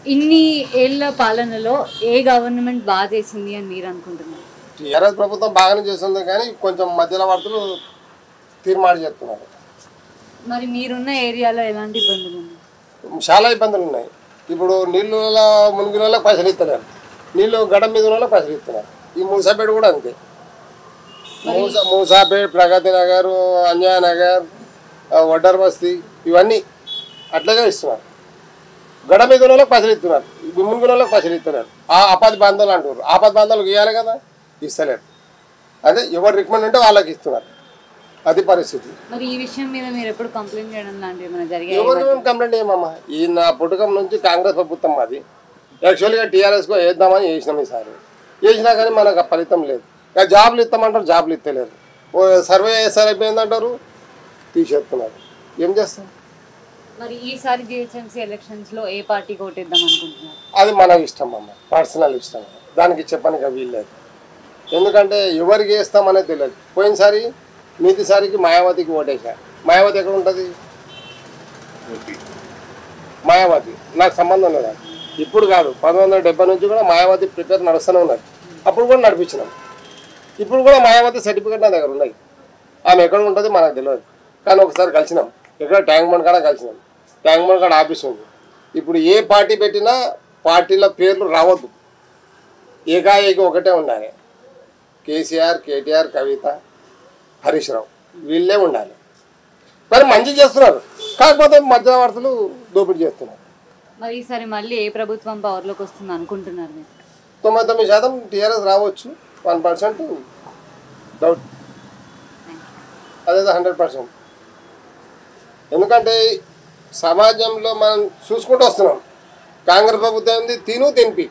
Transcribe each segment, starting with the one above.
ఇన్ని ఏళ్ళ పాలనలో ఏ గవర్నమెంట్ బాగా చేసింది అని మీరు అనుకుంటున్నారు టీఆర్ఎస్ ప్రభుత్వం బాగానే చేస్తుంది కానీ కొంచెం మధ్యలో వర్తలు తీర్మానం చేస్తున్నారు మరి మీరున్న ఏరియాలో ఎలాంటి ఇబ్బందులు ఉన్నాయి చాలా ఇబ్బందులు ఉన్నాయి ఇప్పుడు నీళ్ళు మునిగిన వాళ్ళకి పైసలు ఇస్తున్నారు నీళ్ళు గడం మీద ఉన్న వాళ్ళకి పైసలు ఇస్తున్నారు ఈ మూసాపేట కూడా అంతే మూసా మూసాపేట్ ప్రగతి నగర్ అంజయ్ నగర్ ఆ, వడ్డర్ బస్తీ ఇవన్నీ అట్లాగే ఇస్తున్నారు గడ మీద ఉన్న వాళ్ళకి పైసలు ఇస్తున్నారు ఈ మునిగిన వాళ్ళకి పైసలు ఇస్తున్నారు ఆ ఆపద బాంధవులు అంటారు ఆపద బాంధవులకు ఇవ్వాలి కదా ఇస్తలేరు అదే ఎవరు రికమెండ్ ఉంటే వాళ్ళకి ఇస్తున్నారు అది పరిస్థితి మరి ఈ విషయం మీద మీరు ఎప్పుడు కంప్లైంట్ చేయడం లాంటివి ఏమైనా జరిగాయి ఎవరు మేము కంప్లైంట్ చేయమమ్మా ఈ నా పుట్టకం నుంచి కాంగ్రెస్ ప్రభుత్వం మాది యాక్చువల్గా టీఆర్ఎస్కు వేద్దామని వేసినాం ఈసారి వేసినా కానీ మనకు ఆ ఫలితం లేదు ఇక జాబులు ఇస్తామంటారు జాబులు ఇస్తలేరు ఓ సర్వే చేస్తారు అయిపోయిందంటారు తీసేస్తున్నారు ఏం చేస్తాం మరి ఈసారి జిహెచ్ఎంసీ ఎలక్షన్స్ లో ఏ పార్టీకి ఓటేద్దాం అనుకుంటున్నారు అది మన ఇష్టం అమ్మ పర్సనల్ ఇష్టం దానికి చెప్పడానికి వీల్లేదు ఎందుకంటే ఎవరికి వేస్తామనేది తెలియదు పోయినసారి నీతిసారికి మాయావతికి ఓటేసా మాయావతి ఎక్కడ ఉంటుంది మాయావతి నాకు సంబంధం లేదు అది. ఇప్పుడు కాదు పంతొమ్మిది వందల డెబ్బై నుంచి కూడా మాయావతి ప్రిపేర్ నడుస్తూనే ఉన్నది అప్పుడు కూడా నడిపించినాం ఇప్పుడు కూడా మాయావతి సర్టిఫికేట్ నా దగ్గర ఉన్నాయి ఆమె ఎక్కడ ఉంటుంది మనకు తెలియదు కానీ ఒకసారి కలిసినాం ఇక్కడ ట్యాంక్ బండ్ కాడ కలిసినాం ట్యాంక్ బండ్ కాడ ఆఫీస్ ఉంది ఇప్పుడు ఏ పార్టీ పెట్టినా పార్టీల పేర్లు రావద్దు ఏకాఏకి ఒకటే ఉండాలి కేసీఆర్ కేటీఆర్ కవిత హరీష్ రావు వీళ్ళే ఉండాలి కానీ మంచి చేస్తున్నారు కాకపోతే మధ్యవర్తులు దోపిడీ చేస్తున్నారు మరి ఈసారి మళ్ళీ ఏ ప్రభుత్వం పవర్లోకి వస్తుంది అనుకుంటున్నారు మీరు తొంభై తొమ్మిది శాతం టీఆర్ఎస్ రావచ్చు వన్ పర్సెంట్ డౌట్ అదేదో హండ్రెడ్ పర్సెంట్ ఎందుకంటే సమాజంలో మనం చూసుకుంటూ వస్తున్నాం కాంగ్రెస్ ప్రభుత్వం ఏంది తిను తినిపి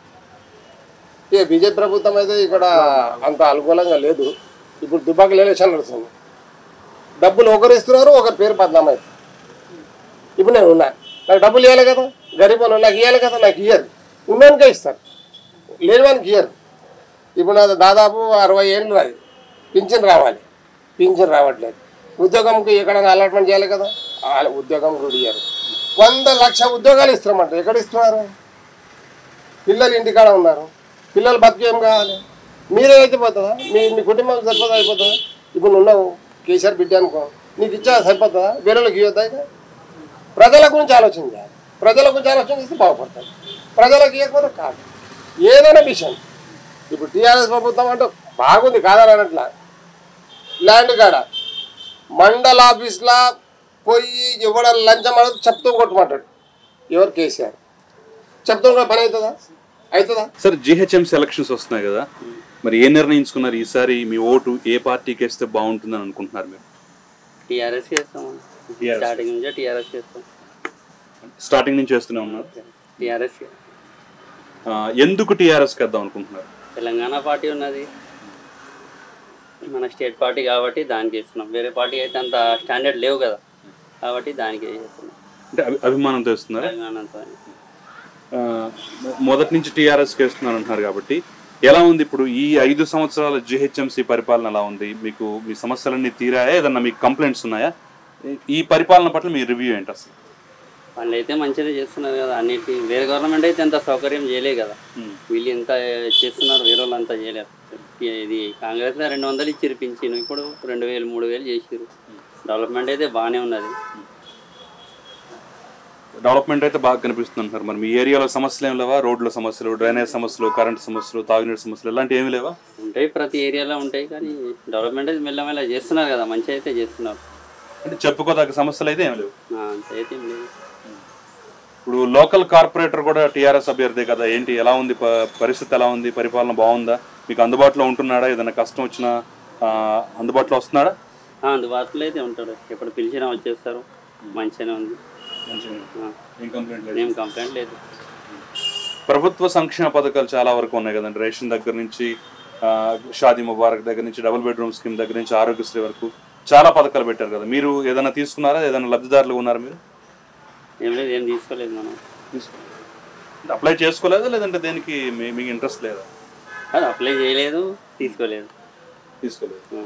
ఇక బీజేపీ ప్రభుత్వం అయితే ఇక్కడ అంత అనుకూలంగా లేదు ఇప్పుడు దుబాకలు ఎలక్షన్ నడుస్తుంది డబ్బులు ఒకరు ఇస్తున్నారు ఒకరి పేరు బదనాం అవుతుంది ఇప్పుడు నేను ఉన్నా నాకు డబ్బులు ఇవ్వాలి కదా గరీబ్ వాళ్ళు నాకు ఇవ్వాలి కదా నాకు ఇయ్యరు ఉన్నోనికే ఇస్తారు లేని వానికి ఇయ్యరు ఇప్పుడు నాది దాదాపు అరవై ఏళ్ళు అది పింఛన్ రావాలి పింఛన్ రావట్లేదు ఉద్యోగంకి ఎక్కడైనా అలాట్మెంట్ చేయాలి కదా ఆ ఉద్యోగం కూడా ఇయ్యరు వంద లక్ష ఉద్యోగాలు ఇస్తామంట ఎక్కడ ఇస్తున్నారు పిల్లలు ఇంటికాడ ఉన్నారు పిల్లలు బతికి ఏం కావాలి మీరే అయితే పోతుందా మీ మీ కుటుంబం సరిపోతా అయిపోతుందా ఇప్పుడు నువ్వు ఉన్నావు కేసీఆర్ బిడ్డ అనుకో నీకు ఇచ్చా సరిపోతుందా వేరేళ్ళకి ఇవ్వద్దా ఇక ప్రజల గురించి ఆలోచన చేయాలి ప్రజల గురించి ఆలోచన చేస్తే బాగుపడతారు ప్రజలకు ఇవ్వకపోతే కాదు ఏదైనా విషయం ఇప్పుడు టీఆర్ఎస్ ప్రభుత్వం అంటే బాగుంది కాదని అనట్లా ల్యాండ్ కాడ మండల ఆఫీస్లో పోయి ఎవడ లంచం అడిగితే చెప్తూ కొట్టమంటాడు ఎవరు కేసీఆర్ చెప్తూ కూడా పని అవుతుందా అవుతుందా సార్ జిహెచ్ఎంసీ ఎలక్షన్స్ వస్తున్నాయి కదా మరి ఏ నిర్ణయించుకున్నారు ఈసారి మీ ఓటు ఏ పార్టీకి వేస్తే బాగుంటుందని అనుకుంటున్నారు మీరు టీఆర్ఎస్ చేస్తాం స్టార్టింగ్ నుంచే టీఆర్ఎస్ చేస్తాం స్టార్టింగ్ నుంచి చేస్తూనే ఉన్నారు టీఆర్ఎస్ ఆ, ఎందుకు టీఆర్ఎస్కి వేద్దాం అనుకుంటున్నారు తెలంగాణ పార్టీ ఉన్నది మన స్టేట్ పార్టీ కాబట్టి దానికి ఇస్తున్నాం వేరే పార్టీ అయితే అంత స్టాండర్డ్ లేవు కదా కాబట్టి దానికి చేస్తున్నాం అంటే అభి- అభిమానంతో ఇస్తున్నారు తెలంగాణతో మొదటి నుంచి టీఆర్ఎస్కి వేస్తున్నారు అంటున్నారు కాబట్టి ఎలా ఉంది ఇప్పుడు ఈ ఐదు సంవత్సరాల జిహెచ్ఎంసీ పరిపాలన ఎలా ఉంది మీకు మీ సమస్యలన్నీ తీరాయా ఏదన్నా మీకు కంప్లైంట్స్ ఉన్నాయా ఈ- ఈ పరిపాలన పట్ల మీ రివ్యూ ఏంటి అసలు వాళ్ళు అయితే మంచిగా చేస్తున్నారు కదా అన్నిటి వేరే గవర్నమెంట్ అయితే ఎంత సౌకర్యం చేయలే కదా వీళ్ళు ఎంత చేస్తున్నారు వేరే వాళ్ళు అంతా చేయలేరు ఇది కాంగ్రెస్ రెండు వందలు ఇచ్చిరు పింఛను ఇప్పుడు రెండు వేలు మూడు వేలు చేసిరు డెవలప్మెంట్ అయితే బాగానే ఉన్నది డెవలప్మెంట్ అయితే బాగా కనిపిస్తుంది అంటున్నారు మరి మీ ఏరియాలో సమస్యలు ఏం లేవా రోడ్ల సమస్యలు డ్రైనేజ్ సమస్యలు కరెంట్ సమస్యలు తాగునీటి సమస్యలు ఇలాంటివి ఏమీ లేవా ఉంటాయి ప్రతి ఏరియాలో ఉంటాయి కానీ డెవలప్మెంట్ అయితే మెల్లమెల్ల చేస్తున్నారు కదా మంచి అయితే చేస్తున్నారు అంటే చెప్పుకోదగ్గ సమస్యలు అయితే ఏం లేవు ఆ, అంత అయితే ఏం లేదు ఇప్పుడు లోకల్ కార్పొరేటర్ కూడా టీఆర్ఎస్ అభ్యర్థి కదా ఏంటి ఎలా ఉంది ప- పరిస్థితి ఎలా ఉంది పరిపాలన బాగుందా మీకు అందుబాటులో ఉంటున్నాడా ఏదైనా కష్టం వచ్చినా ఆ, అందుబాటులో వస్తున్నాడా ఆ, అందుబాటులో అయితే ఉంటాడు ఎప్పుడు పిలిచినా వచ్చేస్తారు మంచిగానే ఉంది ఆ, ఏం కంప్లైంట్ లేదు ఏం కంప్లైంట్ లేదు ప్రభుత్వ సంక్షేమ పథకాలు చాలా వరకు ఉన్నాయి కదండి రేషన్ దగ్గర నుంచి ఆ, షాదీ ముబారక్ దగ్గర నుంచి డబుల్ బెడ్రూమ్ స్కీమ్ దగ్గర నుంచి ఆరోగ్యశ్రీ వరకు చాలా పథకాలు పెట్టారు కదా మీరు ఏదైనా తీసుకున్నారా ఏదైనా లబ్ధిదారులు ఉన్నారా మీరు ఏం లేదు ఏం తీసుకోలేదు మనం అప్లై చేసుకోలేదా లేదంటే దేనికి మీ- మీకు ఇంట్రెస్ట్ లేదా అది అప్లై చేయలేదు తీసుకోలేదు తీసుకోలేదు ఆ.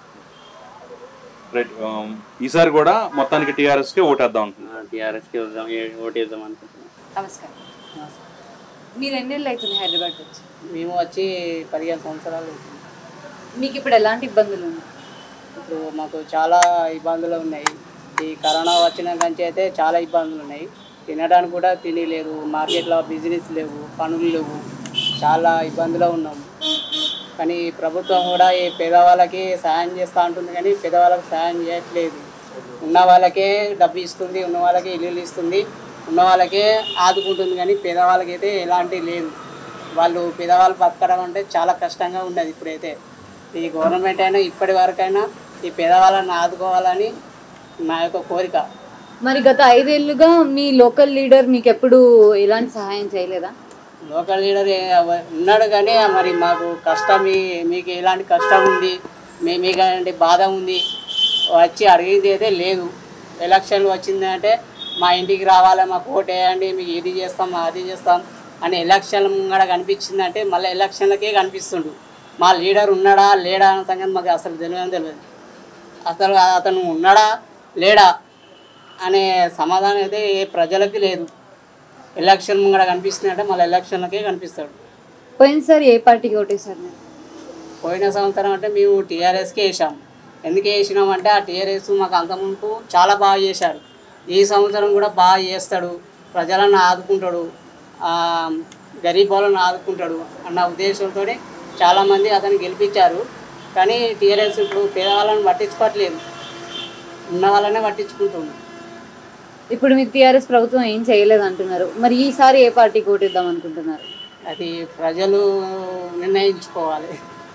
రైట్ ఈసారి కూడా మొత్తానికి టీఆర్ఎస్కే ఓటేద్దాం అనుకుంటున్నాను టీఆర్ఎస్కి వద్దాం ఏ- ఓటు వేద్దాం అనుకుంటున్నాం నమస్కారం మీరు ఎన్నేళ్ళు అవుతుంది హైదరాబాద్ వచ్చి మేము వచ్చి పదిహేను సంవత్సరాలు అవుతుంది. మీకు ఇప్పుడు ఎలాంటి ఇబ్బందులు ఉన్నాయి ఇప్పుడు మాకు చాలా ఇబ్బందులు ఉన్నాయి ఈ కరోనా వచ్చిన నుంచి అయితే చాలా ఇబ్బందులు ఉన్నాయి తినడానికి కూడా తిని లేదు మార్కెట్లో బిజినెస్ లేవు పనులు లేవు చాలా ఇబ్బందులో ఉన్నాము కానీ ప్రభుత్వం కూడా ఈ పేదవాళ్ళకి సాయం చేస్తూ ఉంటుంది కానీ పేదవాళ్ళకి సాయం చేయట్లేదు ఉన్న వాళ్ళకే డబ్బు ఇస్తుంది ఉన్న వాళ్ళకే ఇల్లు ఇస్తుంది ఉన్న వాళ్ళకే ఆదుకుంటుంది కానీ పేదవాళ్ళకి అయితే ఎలాంటి లేదు వాళ్ళు పేదవాళ్ళు బతకడం అంటే చాలా కష్టంగా ఉన్నది ఇప్పుడైతే ఈ గవర్నమెంట్ అయినా ఇప్పటి వరకైనా ఈ పేదవాళ్ళని ఆదుకోవాలని నా యొక్క కోరిక మరి గత ఐదేళ్లుగా మీ లోకల్ లీడర్ మీకు ఎప్పుడు ఎలాంటి సహాయం చేయలేదా లోకల్ లీడర్ ఏ- ఎవ- ఉన్నాడు కానీ మరి మాకు కష్టం మీ- మీకు ఎలాంటి కష్టం ఉంది మీ మీకు ఎలాంటి బాధ ఉంది వచ్చి అడిగింది అయితే లేదు ఎలక్షన్లు వచ్చిందంటే మా ఇంటికి రావాలి మాకు ఓటు వేయండి మీకు ఇది చేస్తాం అది చేస్తాం అని ఎలక్షన్ ముంగడ కనిపించిందంటే మళ్ళీ ఎలక్షన్లకే కనిపిస్తుండు మా లీడర్ ఉన్నాడా లేడా అన్న సంగతి మాకు అసలు తెలియదు తెలియదు అసలు అతను ఉన్నాడా లేడా అనే సమాధానం అయితే ఏ ప్రజలకి లేదు ఎలక్షన్ ముంగడ కనిపిస్తున్నాయంటే మళ్ళీ ఎలక్షన్లకే కనిపిస్తాడు పోయినసారి ఏ పార్టీకి ఓటేశారు మీరు పోయిన సంవత్సరం అంటే మేము టీఆర్ఎస్కి వేసాం ఎందుకు వేసినామంటే ఆ టీఆర్ఎస్ మాకు అంతముందు చాలా బాగా చేశాడు ఈ సంవత్సరం కూడా బాగా చేస్తాడు ప్రజలను ఆదుకుంటాడు ఆ, గరీబ్ వాళ్ళని ఆదుకుంటాడు అన్న ఉద్దేశంతో చాలామంది అతన్ని గెలిపించారు కానీ టీఆర్ఎస్ ఇప్పుడు పేదవాళ్ళని పట్టించుకోవట్లేదు ఉన్న వాళ్ళనే పట్టించుకుంటుంది ఇప్పుడు మీకు టీఆర్ఎస్ ప్రభుత్వం ఏం చేయలేదు అంటున్నారు మరి ఈసారి ఏ పార్టీకి ఓటేద్దాం అనుకుంటున్నారు అది ప్రజలు నిర్ణయించుకోవాలి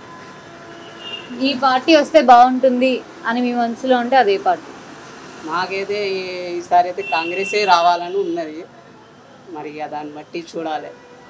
ఈ పార్టీ వస్తే బాగుంటుంది అని మీ మనసులో ఉంటే అదే పార్టీ మాకైతే ఈ- ఈసారి అయితే కాంగ్రెసే రావాలని ఉన్నది మరి ఇక దాన్ని బట్టి చూడాలి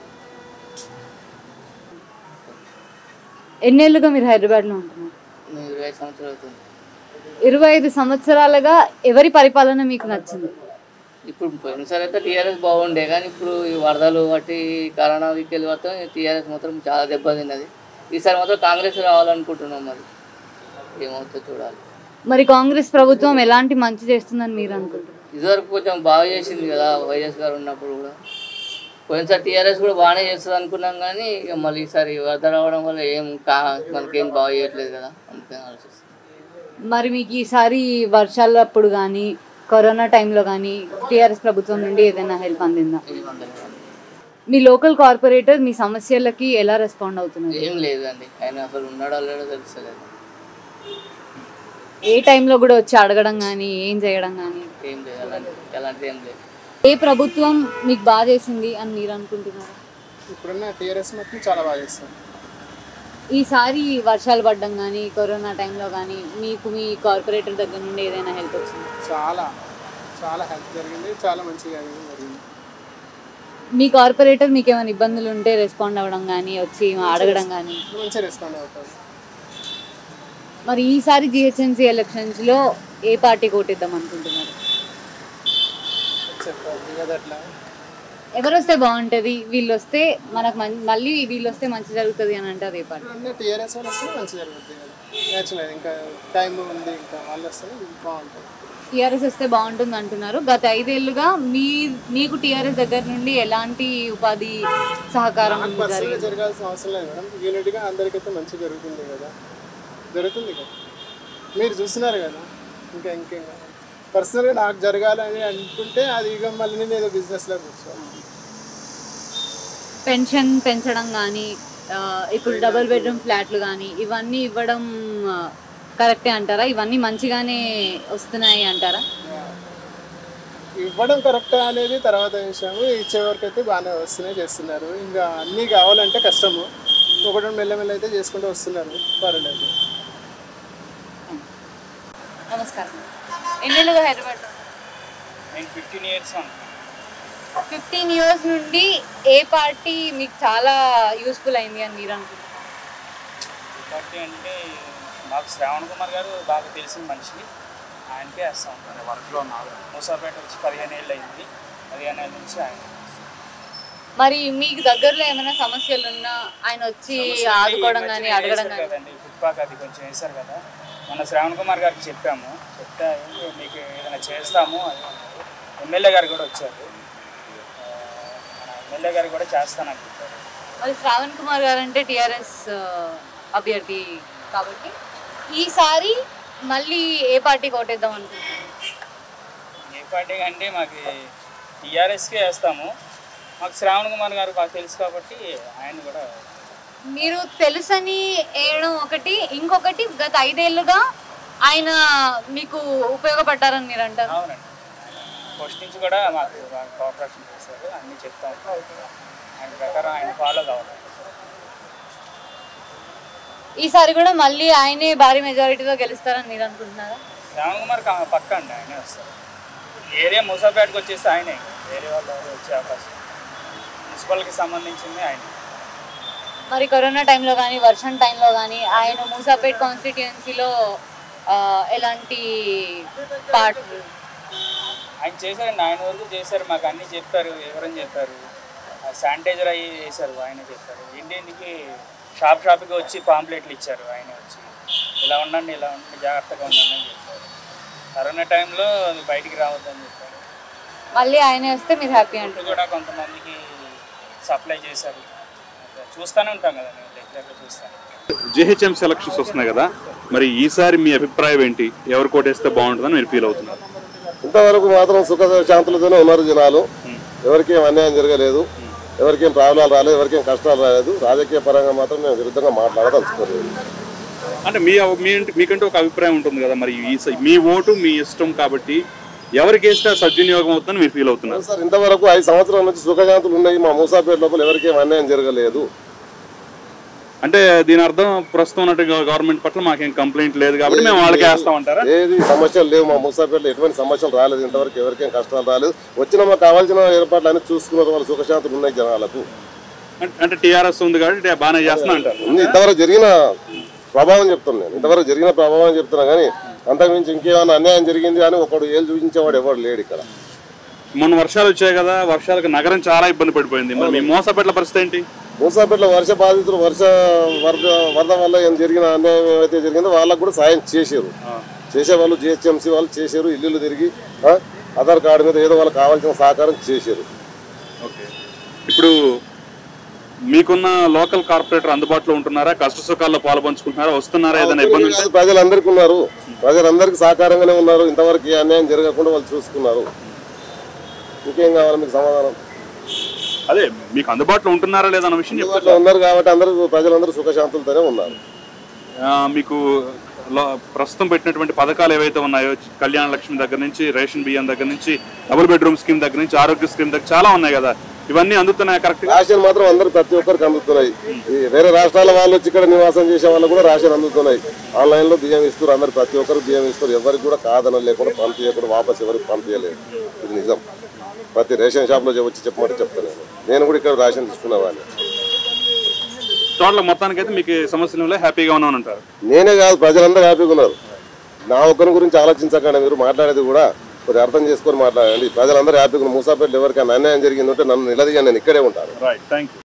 ఎన్నేళ్ళుగా మీరు హైదరాబాద్లో ఉంటున్నారు మేము ఇరవై సంవత్సరాలు అవుతుంది ఇరవై ఐదు సంవత్సరాలుగా ఎవరి పరిపాలన మీకు నచ్చింది ఇప్పుడు పోయినసారి అయితే టీఆర్ఎస్ బాగుండే కానీ ఇప్పుడు ఈ వరదలు బట్టి కరోనా వీకెళ్ళి మొత్తం టీఆర్ఎస్ మాత్రం చాలా దెబ్బతిన్నది ఈసారి మాత్రం కాంగ్రెస్ రావాలనుకుంటున్నాం మరి ఏమవుతుందో చూడాలి మరి కాంగ్రెస్ ప్రభుత్వం ఎలాంటి మంచి చేస్తుందని మీరు అనుకుంటున్నారు ఇదివరకు కొంచెం బాగా చేసింది కదా వైఎస్ గారు ఉన్నప్పుడు కూడా పోయినసారి టీఆర్ఎస్ కూడా బాగానే చేస్తుంది అనుకున్నాం కానీ ఇక మళ్ళీ ఈసారి వరద రావడం వల్ల ఏం కా మనకేం బాగా చేయట్లేదు కదా అందుకని ఆలోచిస్తాం మరి మీకు ఈసారి వర్షాలప్పుడు కానీ కరోనా టైంలో కానీ టీఆర్ఎస్ ప్రభుత్వం నుండి ఏదైనా హెల్ప్ అందిందా ఏమందలేదు మీ లోకల్ కార్పొరేటర్ మీ సమస్యలకి ఎలా రెస్పాండ్ అవుతున్నారు ఏం లేదండి ఆయన అసలు ఉన్నాడో లేడో తెలుస్తలేదు ఏ టైంలో కూడా వచ్చి అడగడం కానీ ఏం చేయడం కానీ ఏం లేదు అలాంటి అలాంటిది ఏం లేదు ఏ ప్రభుత్వం మీకు బాగా చేసింది అని మీరు అనుకుంటున్నారు ఇప్పుడున్న టీఆర్ఎస్ మొత్తం చాలా బాగా చేస్తారు ఈసారి వర్షాలు పడడం కానీ కరోనా టైంలో కానీ మీకు మీ కార్పొరేటర్ దగ్గర నుండి ఏదైనా హెల్ప్ వచ్చింది చాలా చాలా హెల్ప్ జరిగింది చాలా మంచిగా జరిగింది మీ కార్పొరేటర్ మీకు ఏమైనా ఇబ్బందులు ఉంటే రెస్పాండ్ అవ్వడం కానీ వచ్చి అడగడం కానీ మంచిగా రెస్పాండ్ అవుతారు మరి ఈసారి జిహెచ్ఎంసీ ఎలక్షన్స్లో ఏ పార్టీకి ఓటేద్దాం అనుకుంటున్నారు చెప్పండి కదా అట్లా ఎవరు వస్తే బాగుంటుంది వీళ్ళు వస్తే మనకు మం- మళ్ళీ వీళ్ళు వస్తే మంచి జరుగుతుంది అని అంటే అదే పార్టీ ఇప్పుడున్న టీఆర్ఎస్ వాళ్ళు వస్తే మంచి జరుగుతుంది కదా నేచురల్ ఇంకా టైం ఉంది ఇంకా వాళ్ళు వస్తే బాగుంటుంది టీఆర్ఎస్ వస్తే బాగుంటుంది అంటున్నారు గత ఐదేళ్లుగా మీ మీకు టీఆర్ఎస్ దగ్గర నుండి ఎలాంటి ఉపాధి సహకారం పర్సనల్గా జరిగింది జరగాల్సిన అవసరం లేదు మేడం యూనిట్గా అందరికైతే మంచి జరుగుతుంది కదా జరుగుతుంది కదా మీరు చూస్తున్నారు కదా ఇంకా ఇంకేం కావాలి పర్సనల్గా నాకు జరగాలని అనుకుంటే అది ఇక మళ్ళీ నేను ఏదో బిజినెస్లో కూర్చోవాలి పెన్షన్ పెంచడం కానీ ఇప్పుడు డబుల్ బెడ్రూమ్ ఫ్లాట్లు కానీ ఇవన్నీ ఇవ్వడం ఆ, కరెక్టే అంటారా ఇవన్నీ మంచిగానే వస్తున్నాయి అంటారా ఇవ్వడం కరెక్ట్ అనేది తర్వాత విషయం ఇచ్చే వరకు అయితే బాగానే వస్తున్నాయి చేస్తున్నారు ఇంకా అన్నీ కావాలంటే కష్టము ఒకటి రెండు మెల్లమెల్ల అయితే చేసుకుంటూ వస్తున్నారు పర్వాలేదు నమస్కారం ఎన్నేళ్ళుగా హైదరాబాద్ నేను ఫిఫ్టీన్ ఇయర్స్ ఫిఫ్టీన్ ఇయర్స్ నుండి ఏ పార్టీ మీకు చాలా యూస్ఫుల్ అయింది అని మీరు అనుకుంటున్నారు పార్టీ అంటే మాకు శ్రావణ్ కుమార్ గారు బాగా తెలిసిన మనిషి ఆయనకే వేస్తూ ఉంటాను వర్క్లో ఉన్నారు మూసాపేట వచ్చి పదిహేను ఏళ్ళు అయింది పదిహేను ఏళ్ళ నుంచి ఆయన మరి మీకు దగ్గరలో ఏమైనా సమస్యలు ఉన్నా ఆయన వచ్చి ఆదుకోవడం కానీ అడగడం కానీ కదండి ఫుట్పాత్ అది కొంచెం వేశారు కదా మన శ్రావణ్ కుమార్ గారికి చెప్పాము చెప్తే ఏంటి మీకు ఏదైనా చేస్తాము అని అన్నారు. ఎమ్మెల్యే గారు కూడా వచ్చారు ఆ, మన ఎమ్మెల్యే గారు కూడా చేస్తానంటున్నారు మరి శ్రావణ్ కుమార్ గారు అంటే టిఆర్ఎస్ అభ్యర్థి కాబట్టి ఈసారి మళ్ళీ ఏ పార్టీకి ఓటేద్దాం అనుకుంటున్నారు ఏ పార్టీ అంటే మాకు టీఆర్ఎస్కే వేస్తాము మాకు శ్రావణ్ కుమార్ గారు బాగా తెలుసు కాబట్టి ఆయన కూడా మీరు తెలుసని వేయడం ఒకటి ఇంకొకటి గత ఐదేళ్లుగా ఆయన మీకు ఉపయోగపడ్డారని మీరు అంటారు అవునండి ఫస్ట్ నుంచి కూడా మాకు బాగా కోఆపరేషన్ చేశారు అన్నీ చెప్తా ఉంటాం ఆయన ప్రకారం ఆయన ఫాలో కావాలి ఈసారి కూడా మళ్ళీ ఆయనే భారీ మెజారిటీతో గెలుస్తారని మీరు అనుకుంటున్నారా శ్రావణ్ కుమార్ కా- పక్క అండి ఆయనే వస్తారు ఏరియా మూసాపేటకు వచ్చేస్తే ఆయనే వేరే వాళ్ళు ఎవరు వచ్చే అవకాశం మున్సిపల్కి సంబంధించింది ఆయన మరి కరోనా టైంలో కానీ వర్షం టైంలో కానీ ఆయన మూసాపేట్ కాన్స్టిట్యుయెన్సీలో ఎలాంటి పార్ట్ ఆయన చేశారండి ఆయన వరకు చేశారు మాకు అన్నీ చెప్పారు వివరం చెప్పారు శానిటైజర్ అయ్యి చేశారు ఆయన చెప్పారు ఇంటింటికి షాప్ షాప్కి వచ్చి పాంప్లెట్లు ఇచ్చారు ఆయన వచ్చి ఇలా ఉండండి ఇలా ఉండండి జాగ్రత్తగా ఉండండి అని చెప్పారు కరోనా టైంలో బయటికి రావద్దని చెప్పారు మళ్ళీ ఆయనే వస్తే మీరు హ్యాపీ ఫుడ్ అంటున్నారు కూడా కొంతమందికి సప్లై చేశారు చూస్తూనే ఉంటాం కదా మేము రెగ్యులర్గా చూస్తాను జిహెచ్ఎం సెలక్షన్స్ వస్తున్నాయి కదా మరి ఈసారి మీ అభిప్రాయం ఏంటి ఎవరు కోటేస్తే బాగుంటుందని మీరు ఫీల్ అవుతున్నారు ఇంతవరకు మాత్రం సుఖ శాంతులతోనే ఉన్నారు జనాలు ఎవరికేం అన్యాయం జరగలేదు ఎవరికేం ప్రాబ్లాలు రాలేదు ఎవరికేం కష్టాలు రాలేదు రాజకీయ పరంగా మాత్రం మేము విరుద్ధంగా మాట్లాడదలుచుకోలేదు అంటే మీ మీ ఇంటి- మీకంటూ ఒక అభిప్రాయం ఉంటుంది కదా మరి ఈ స- మీ ఓటు మీ ఇష్టం కాబట్టి ఎవరికి వేస్తే ఆ సద్వినియోగం అవుతుందని మీరు ఫీల్ అవుతున్నారు సార్ ఇంతవరకు ఐదు సంవత్సరాల నుంచి సుఖశాంతులు ఉన్నాయి మా మూసాపేట లోపల ఎవరికేం అన్యాయం జరగలేదు అంటే దీని అర్థం ప్రస్తుతం ఉన్నట్టు గవర్నమెంట్ పట్ల మాకేం కంప్లైంట్ లేదు కాబట్టి మేము వాళ్ళకి వేస్తామంటారా ఏది సమస్యలు లేవు మా మూసాపేటలో ఎటువంటి సమస్యలు రాలేదు ఇంతవరకు ఎవరికేం కష్టాలు రాలేదు వచ్చిన మాకు కావాల్సిన ఏర్పాట్లు అన్ని చూసుకున్నారు వాళ్ళు సుఖశాంతులు ఉన్నాయి జనాలకు అంటే- అంటే టీఆర్ఎస్ ఉంది కాబట్టి బాగానే చేస్తున్నా అంటారు ఉంది ఇంతవరకు జరిగిన ప్రభావం చెప్తాను నేను ఇంతవరకు జరిగిన ప్రభావం చెప్తున్నా కానీ అంతకుమించి ఇంకేమైనా అన్యాయం జరిగింది అని ఒకడు ఏళ్ళు చూపించేవాడు ఎవడు లేడు ఇక్కడ మొన్న వర్షాలు వచ్చాయి కదా వర్షాలకు నగరం చాలా ఇబ్బంది పడిపోయింది మరి మీ మోసపెట్ల పరిస్థితి ఏంటి మూసాపేటలో వర్ష బాధితులు వర్ష వరద వరద వల్ల ఏం జరిగిన అన్యాయం ఏమైతే జరిగిందో వాళ్ళకు కూడా సాయం చేశారు చేసే వాళ్ళు జిహెచ్ఎంసీ వాళ్ళు చేశారు ఇల్లు తిరిగి ఆ, ఆధార్ కార్డు మీద ఏదో వాళ్ళకి కావాల్సిన సహకారం చేశారు ఓకే ఇప్పుడు మీకున్న లోకల్ కార్పొరేటర్ అందుబాటులో ఉంటున్నారా కష్ట సుఖాల్లో పాలు పంచుకుంటున్నారా వస్తున్నారా ఏదైనా ఇబ్బంది ఉంటే కాదు, ప్రజలందరికీ ఉన్నారు ప్రజలందరికీ సహకారంగానే ఉన్నారు ఇంతవరకు ఏ అన్యాయం జరగకుండా వాళ్ళు చూసుకున్నారు ఇంకేం కావాలి మీకు సమాధానం అదే మీకు అందుబాటులో ఉంటున్నారా లేదా అన్న విషయం చెప్తారు అందుబాటులో ఉన్నారు కాబట్టి అందరూ ప్రజలందరూ సుఖశాంతులతోనే ఉన్నారు మీకు లో- ప్రస్తుతం పెట్టినటువంటి పథకాలు ఏవైతే ఉన్నాయో కళ్యాణ లక్ష్మి దగ్గర నుంచి రేషన్ బియ్యం దగ్గర నుంచి డబుల్ బెడ్రూమ్ స్కీమ్ దగ్గర నుంచి ఆరోగ్య స్కీమ్ దగ్గర చాలా ఉన్నాయి కదా ఇవన్నీ అందుతున్నాయి కరెక్ట్ రాషన్ మాత్రం అందరు ప్రతి ఒక్కరికి అందుతున్నాయి ఈ వేరే రాష్ట్రాల వాళ్ళు వచ్చి ఇక్కడ నివాసం చేసే వాళ్ళు కూడా రాషన్ అందుతున్నాయి ఆన్లైన్ లో బియ్యం ఇస్తారు అందరు ప్రతి ఒక్కరు బియ్యం ఇస్తారు ఎవరికి కూడా కాదన లేకుండా పంపించకుండా వాపస్ ఎవరికి పంపించలేదు ఇది నిజం ప్రతి రేషన్ షాప్ లో వచ్చి చెప్పమంటే చెప్తాను నేను. నేను కూడా ఇక్కడ రేషన్ తీసుకునేవాడిని టోటల్ మొత్తానికి అయితే మీకు సమస్యలు హ్యాపీగా ఉన్నాను అంటారు నేనే కాదు ప్రజలందరూ హ్యాపీగా ఉన్నారు నా ఒక్కరి గురించి ఆలోచించకండి మీరు మాట్లాడేది కూడా కొద్దిగా అర్థం చేసుకొని మాట్లాడండి ప్రజలందరూ హ్యాపీగా ఉన్నారు మూసాపేటలో ఎవరికైనా అన్యాయం జరిగిందంటే నన్ను నిలదీయండి నేను ఇక్కడే ఉంటాను రైట్ థ్యాంక్ యూ